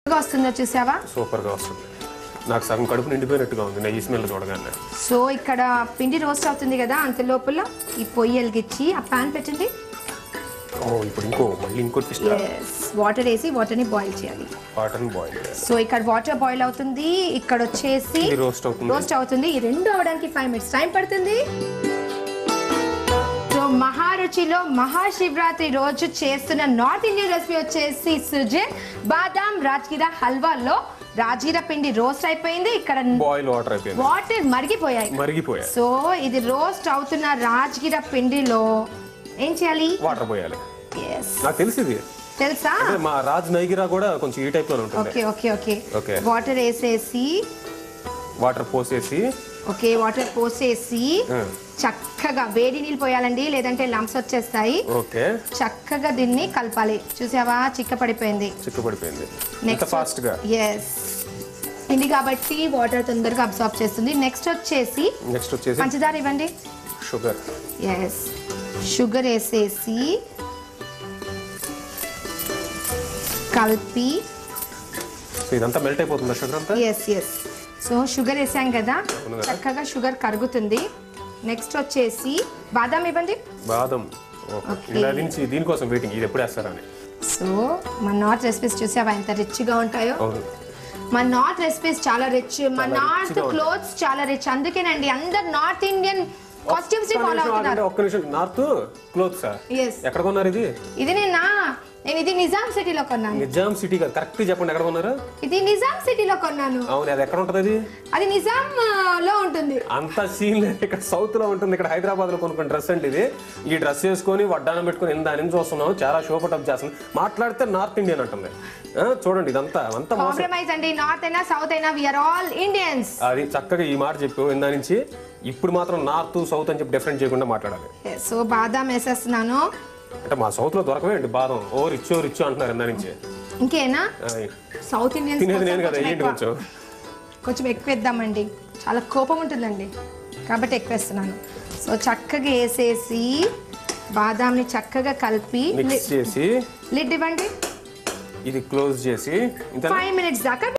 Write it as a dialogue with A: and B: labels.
A: వస్తుందో చూసావా
B: సూపర్ గా వస్తుంది నాకు సగం కడుపు నిండిపోయినట్టుగా ఉంది నెయ్యి స్మెల్ చూడగానే
A: సో ఇక్కడ పిండి రోస్ట్ అవుతుంది కదా అంత లోపల ఈ పొయ్యి వెలిగించి ఆ పాన్ పెట్టండి
B: ఓ ఇప్పుడు ఇంకో మళ్ళీ ఇంకో ట్విస్ట్
A: ఎస్ వాటర్ వేసి వాటర్ని బాయిల్ చేయాలి
B: వాటర్ బాయిల్
A: సో ఇక్కడ వాటర్ బాయిల్ అవుతుంది ఇక్కడ వచ్చేసి
B: ఇది రోస్ట్ అవుతుంది
A: రోస్ట్ అవుతుంది ఈ రెండు అవడానికి ఫైవ్ మినిట్స్ టైం పడుతుంది సో మహారుచిలో మహాశివరాత్రి రోజు చేస్తున్న నార్త్ ఇండియన్ రెసిపీ వచ్చేసి సుజే బాదాం రాజ్గిరా హల్వాలో రాజ్గిరా పిండి రోస్ట్ అయిపోయింది ఇక్కడ
B: బాయిల్ వాటర్ అయిపోయింది
A: వాటర్ మరిగిపోయాయి
B: మరిగిపోయాయి
A: సో ఇది రోస్ట్ అవుతున్న రాజ్గిరా పిండిలో ఏం చేయాలి
B: వాటర్ పోయాలి
A: ఎస్
B: నాకు తెలిసింది
A: తెలుసా
B: అంటే మా రాజ్ నైగిరా కూడా కొంచెం ఈ టైప్ లో ఉంటుంది
A: okay okay okay
B: Okay.
A: Water వేసేసి
B: వాటర్ పోసేసి
A: ఓకే వాటర్ పోసేసి
B: ఆ,
A: చక్కగా వేడి నీళ్ళు పోయాలండి లేదంటే లంప్స్ వచ్చేస్తాయి
B: ఓకే
A: చక్కగా దీన్ని కలపాలి చూసావా చిక్క పడిపోయింది
B: చిక్కుపడిపోయింది ఇంత ఫాస్ట్ గా
A: ఎస్ పిండి కాబట్టి వాటర్ తొందరగా అబ్సార్బ్ చేస్తుంది నెక్స్ట్ వచ్చేసి
B: నెక్స్ట్ వచ్చేసి
A: పంచదార ఇవ్వండి
B: షుగర్
A: ఎస్ షుగర్ వేసేసి కలిపి
B: సో ఇదంతా మెల్ట్ అయిపోతుందా షుగర్ అంతా
A: ఎస్ ఎస్ సో షుగర్ వేసాం కదా
B: అవును కదా.
A: చక్కగా షుగర్ కరుగుతుంది నెక్స్ట్ వచ్చేసి బాదాం ఇవ్వండి
B: బాదం ఓకే
A: Okay.
B: ఇలా నుంచి దీనికోసం వెయిటింగ్ ఇది ఎప్పుడు వేస్తారని
A: సో మన నార్త్ రెసిపీస్ చూసావా ఎంత రిచ్గా ఉంటాయో
B: అవును
A: మన నార్త్ రెసిపీస్ చాలా రిచ్ మన
B: చాలా
A: నార్త్
B: richగా ఉంటాయి.
A: క్లోత్స్ చాలా రిచ్ అందుకేనండి అందరు నార్త్ ఇండియన్ కాస్ట్యూమ్స్
B: ఒక్క
A: ఫాలో
B: నిమిషం ఆగండి,
A: అవుతున్నారు
B: ఒక్క నిమిషం నార్త్ క్లోత్స్
A: ఎస్
B: ఎక్కడ కొన్నారు ఇది
A: ఇది నేను నేను ఇది నిజాం సిటీలో కొన్నాను
B: నిజాం సిటీ కదా కరెక్ట్ చెప్పండి ఎక్కడ కొన్నారు
A: ఇది నిజాం సిటీలో కొన్నాను
B: అవును అది ఎక్కడ ఉంటుంది అది
A: అది నిజాం ఆ, లో ఉంటుంది
B: అంత సీన్ లేదు ఇక్కడ సౌత్ లో ఉంటుంది ఇక్కడ హైదరాబాద్ లో కొనుక్కున్న డ్రెస్ అంటే ఇది ఈ డ్రెస్ వేసుకొని వడ్డానం పెట్టుకొని ఎంత నుంచి చూస్తున్నాం చాలా షో పటప్ చేస్తుంది మాట్లాడితే నార్త్ ఇండియన్ అంటుంది ఆ, చూడండి ఇదంతా అంతా మోసం
A: కాంప్రమైజ్ అండి నార్త్ అయినా సౌత్ అయినా వీఆర్ ఆల్ ఇండియన్స్
B: అది చక్కగా ఈ మాట చెప్పు ఇందా నుంచి ఇప్పుడు మాత్రం నార్త్ సౌత్ అని చెప్పి డిఫరెంట్ చేయకుండా మాట్లాడాలి
A: సో బాదాం వేసేస్తున్నాను
B: అంటే మా సౌత్ లో దొరకవే అండి బాదం ఓ రిచ్ రిచ్ అంటున్నారు ఇందా నుంచి
A: ఇంకేనా
B: ఆ,
A: సౌత్ ఇండియన్స్
B: తినేది
A: కోసం
B: నేను కదా
A: కొంచెం
B: ఏంటి
A: ఎక్కువ.
B: కొంచెం
A: కొంచెం ఎక్కువ వేద్దామండి చాలా కోపం ఉంటుందండి కాబట్టి ఎక్కువ వేస్తున్నాను సో చక్కగా వేసేసి బాదాంని చక్కగా కలిపి
B: మిక్స్ చేసి
A: లిడ్ ఇవ్వండి
B: ఇది క్లోజ్ చేసి ఇంత
A: ఫైవ్ మినిట్స్ దాకా